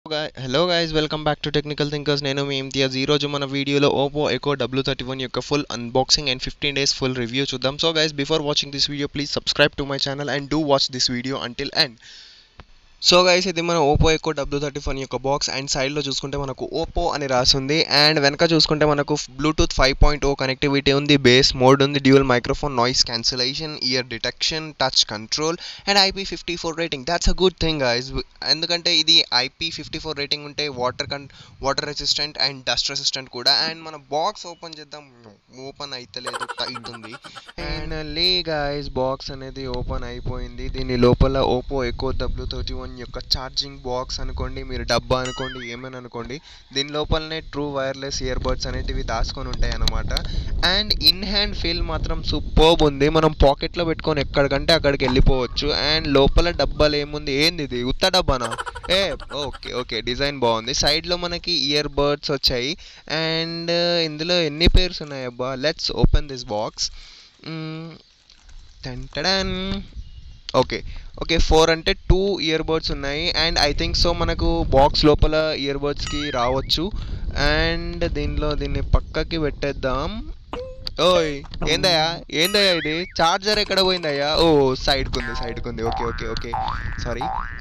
hello guys welcome back to technical thinkers నేను మీ ఇమ్తియాజ్ ఈ రోజు మన వీడియోలో Oppo Enco W thirty one యొక్క full unboxing and fifteen days full review చూద్దాం so guys before watching this video please subscribe to my channel and do watch this video until end so guys ఇది మన Oppo Enco W thirty phone యొక్క box and సైడ్లో చూసుకుంటే మనకు Oppo అని రాసింది and వెనక చూసుకుంటే మనకు bluetooth five point O connectivity ఉంది బేస్ మోడ్ ఉంది dual microphone noise cancellation ear detection touch control and IP fifty four rating that's a good thing guys ఎందుకంటే ఇది ఐపీ ఫిఫ్టీ ఫోర్ రేటింగ్ ఉంటే వాటర్ కన్ water resistant and dust resistant కూడా and మన box open చేద్దాం open అయితలేదు tight ఉంది and లే గైస్ బాక్స్ అనేది ఓపెన్ అయిపోయింది దీని లోపల Oppo Enco W thirty one యొక్క ఛార్జింగ్ బాక్స్ అనుకోండి మీరు డబ్బా అనుకోండి ఏమని అనుకోండి దీని లోపలనే ట్రూ వైర్లెస్ ఇయర్ బడ్స్ అనేటివి దాచుకొని ఉంటాయి అన్నమాట అండ్ ఇన్ హ్యాండ్ ఫీల్ మాత్రం సూపర్బ్ ఉంది మనం పాకెట్లో పెట్టుకొని ఎక్కడికంటే అక్కడికి వెళ్ళిపోవచ్చు అండ్ లోపల డబ్బాలు ఏముంది ఏంది ఇది ఉత్త డబ్బానా ఏ ఓకే ఓకే డిజైన్ బాగుంది సైడ్లో మనకి ఇయర్ బడ్స్ వచ్చాయి అండ్ ఇందులో ఎన్ని పేర్స్ ఉన్నాయి అబ్బా let's open this box ten okay okay four అంటే టూ ఇయర్ బడ్స్ ఉన్నాయి అండ్ ఐ థింక్ సో మనకు బాక్స్ లోపల ఇయర్ బడ్స్కి రావచ్చు అండ్ దీనిలో దీన్ని పక్కకి పెట్టేద్దాం ఓయ్ ఏందయ్యా ఏందయ్యా ఇది చార్జర్ ఎక్కడ పోయిందయ్యా ఓ సైడ్కి ఉంది సైడ్కి ఉంది ఓకే ఓకే ఓకే సారీ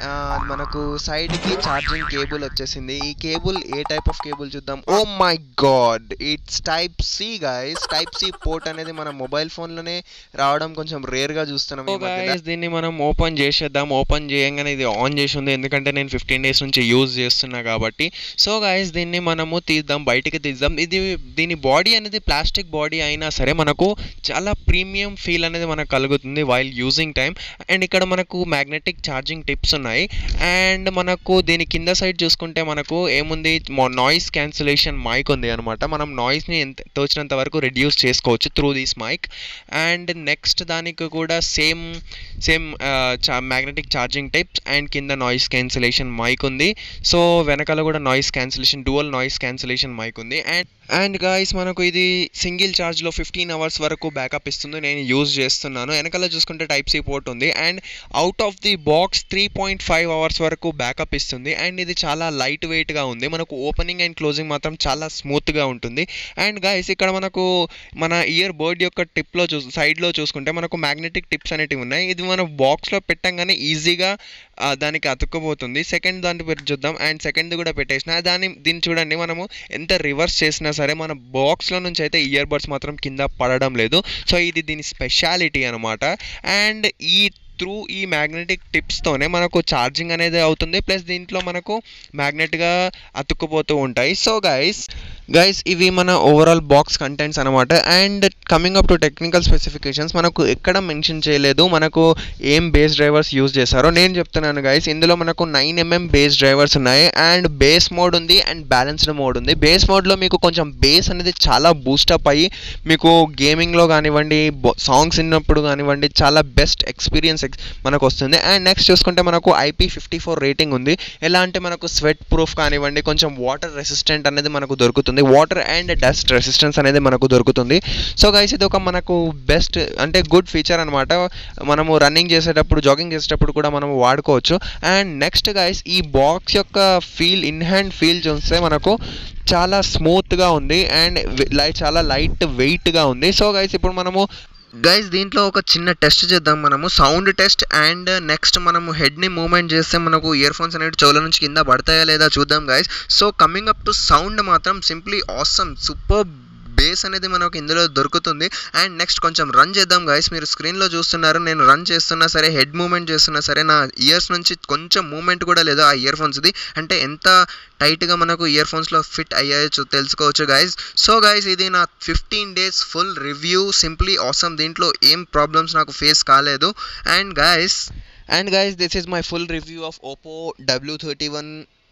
మనకు సైడ్కి ఛార్జింగ్ కేబుల్ వచ్చేసింది ఈ కేబుల్ ఏ టైప్ ఆఫ్ కేబుల్ చూద్దాం oh my God it's type C guys type C port అనేది మన మొబైల్ ఫోన్లోనే రావడం కొంచెం రేర్గా చూస్తున్నాం గైస్ దీన్ని మనం ఓపెన్ చేసేద్దాం ఓపెన్ చేయంగానే ఇది ఆన్ చేసి ఉంది ఎందుకంటే నేను ఫిఫ్టీన్ డేస్ నుంచి యూజ్ చేస్తున్నా కాబట్టి సో గైస్ దీన్ని మనము తీద్దాం బయటికి తీద్దాం ఇది దీని బాడీ అనేది ప్లాస్టిక్ బాడీ అయినా సరే మనకు చాలా ప్రీమియం ఫీల్ అనేది మనకు కలుగుతుంది వైల్ యూజింగ్ టైం అండ్ ఇక్కడ మనకు మ్యాగ్నెటిక్ ఛార్జింగ్ టిప్స్ ఉన్నాయి అండ్ మనకు దీని కింద సైడ్ చూసుకుంటే మనకు ఏముంది నాయిస్ క్యాన్సిలేషన్ మైక్ ఉంది అనమాట మనం నాయిస్ని ఎంత తోచినంత వరకు రెడ్యూస్ చేసుకోవచ్చు through this mic and next దానికి కూడా same same magnetic charging types and కింద నాయిస్ క్యాన్సిలేషన్ మైక్ ఉంది సో వెనకాల కూడా noise cancellation dual noise cancellation mic ఉంది అండ్ అండ్ గాయస్ మనకు ఇది సింగిల్ ఛార్జ్లో ఫిఫ్టీన్ అవర్స్ వరకు బ్యాకప్ ఇస్తుంది నేను యూజ్ చేస్తున్నాను వెనకాల చూసుకుంటే టైప్ సి పోర్ట్ ఉంది and out of the box three point five hours వరకు బ్యాకప్ ఇస్తుంది అండ్ ఇది చాలా లైట్ వెయిట్గా ఉంది మనకు ఓపెనింగ్ అండ్ క్లోజింగ్ మాత్రం చాలా స్మూత్గా ఉంటుంది అండ్ గాయస్ ఇక్కడ మనకు మన ఇయర్ బర్డ్ యొక్క టిప్లో చూ సైడ్లో చూసుకుంటే మనకు మ్యాగ్నెటిక్ టిప్స్ అనేటివి ఉన్నాయి ఇది మన బాక్స్లో పెట్టంగానే ఈజీగా దానికి అతుక్కుపోతుంది సెకండ్ దాన్ని పెట్టి చూద్దాం అండ్ సెకండ్ కూడా పెట్టేసిన దాన్ని దీన్ని చూడండి మనము ఎంత రివర్స్ చేసినా సరే మన బాక్స్లో నుంచి అయితే ఇయర్ బడ్స్ మాత్రం కింద పడడం లేదు సో ఇది దీని స్పెషాలిటీ అనమాట అండ్ ఈ త్రూ ఈ మ్యాగ్నెటిక్ టిప్స్తోనే మనకు ఛార్జింగ్ అనేది అవుతుంది ప్లస్ దీంట్లో మనకు మ్యాగ్నెట్గా అతుక్కుపోతూ ఉంటాయి సో గైస్ గైస్ ఇవి మన ఓవరాల్ బాక్స్ కంటెంట్స్ అనమాట and coming up to technical specifications మనకు ఎక్కడ మెన్షన్ చేయలేదు మనకు ఏం బేస్ డ్రైవర్స్ యూజ్ చేశారో నేను చెప్తున్నాను గైస్ ఇందులో మనకు నైన్ ఎంఎం బేస్ డ్రైవర్స్ ఉన్నాయి అండ్ బేస్ మోడ్ ఉంది అండ్ బ్యాలెన్స్డ్ మోడ్ ఉంది బేస్ మోడ్లో మీకు కొంచెం బేస్ అనేది చాలా బూస్టప్ అయ్యి మీకు గేమింగ్లో కానివ్వండి సాంగ్స్ విన్నప్పుడు కానివ్వండి చాలా బెస్ట్ ఎక్స్పీరియన్స్ మనకు వస్తుంది అండ్ నెక్స్ట్ చూసుకుంటే మనకు ఐపీ ఫిఫ్టీ ఫోర్ రేటింగ్ ఉంది ఎలా అంటే మనకు స్వెట్ ప్రూఫ్ కానివ్వండి కొంచెం వాటర్ రెసిస్టెంట్ అనేది మనకు దొరుకుతుంది వాటర్ అండ్ డస్ట్ రెసిస్టెన్స్ అనేది మనకు దొరుకుతుంది సో గైస్ ఇది ఒక మనకు బెస్ట్ అంటే గుడ్ ఫీచర్ అనమాట మనము రన్నింగ్ చేసేటప్పుడు జాగింగ్ చేసేటప్పుడు కూడా మనం వాడుకోవచ్చు అండ్ నెక్స్ట్ గైస్ ఈ బాక్స్ యొక్క ఫీల్ ఇన్ హ్యాండ్ ఫీల్ చూస్తే మనకు చాలా స్మూత్గా ఉంది అండ్ చాలా లైట్ వెయిట్గా ఉంది సో గైస్ ఇప్పుడు మనము గైస్ దీంట్లో ఒక చిన్న టెస్ట్ చేద్దాం మనము సౌండ్ టెస్ట్ అండ్ నెక్స్ట్ మనము హెడ్ని మూవ్మెంట్ చేస్తే మనకు ఇయర్ ఫోన్స్ అనేవి చెవుల నుంచి కింద పడతాయా లేదా చూద్దాం guys so coming up to sound మాత్రం సింప్లీ ఆసమ్ సూపర్ బేస్ అనేది మనకు ఇందులో దొరుకుతుంది అండ్ నెక్స్ట్ కొంచెం రన్ చేద్దాం గైస్ మీరు స్క్రీన్లో చూస్తున్నారు నేను రన్ చేస్తున్నా సరే హెడ్ మూమెంట్ చేస్తున్నా సరే నా ఇయర్స్ నుంచి కొంచెం మూమెంట్ కూడా లేదు ఆ ఇయర్ ఫోన్స్ది అంటే ఎంత టైట్గా మనకు ఇయర్ ఫోన్స్లో ఫిట్ అయ్యాయో తెలుసుకోవచ్చు గైస్ సో గైస్ ఇది నా fifteen days full review simply awesome దీంట్లో ఏం ప్రాబ్లమ్స్ నాకు ఫేస్ కాలేదు and guys and guys this is my full review of Oppo W thirty one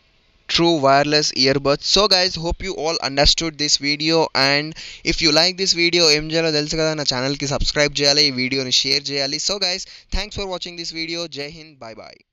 true wireless earbuds so guys hope you all understood this video and if you like this video ఏం చేయాలో తెలుసు కదా నా ఛానల్కి subscribe చేయాలి ఈ వీడియోని share చేయాలి so guys thanks for watching this video Jai Hind bye bye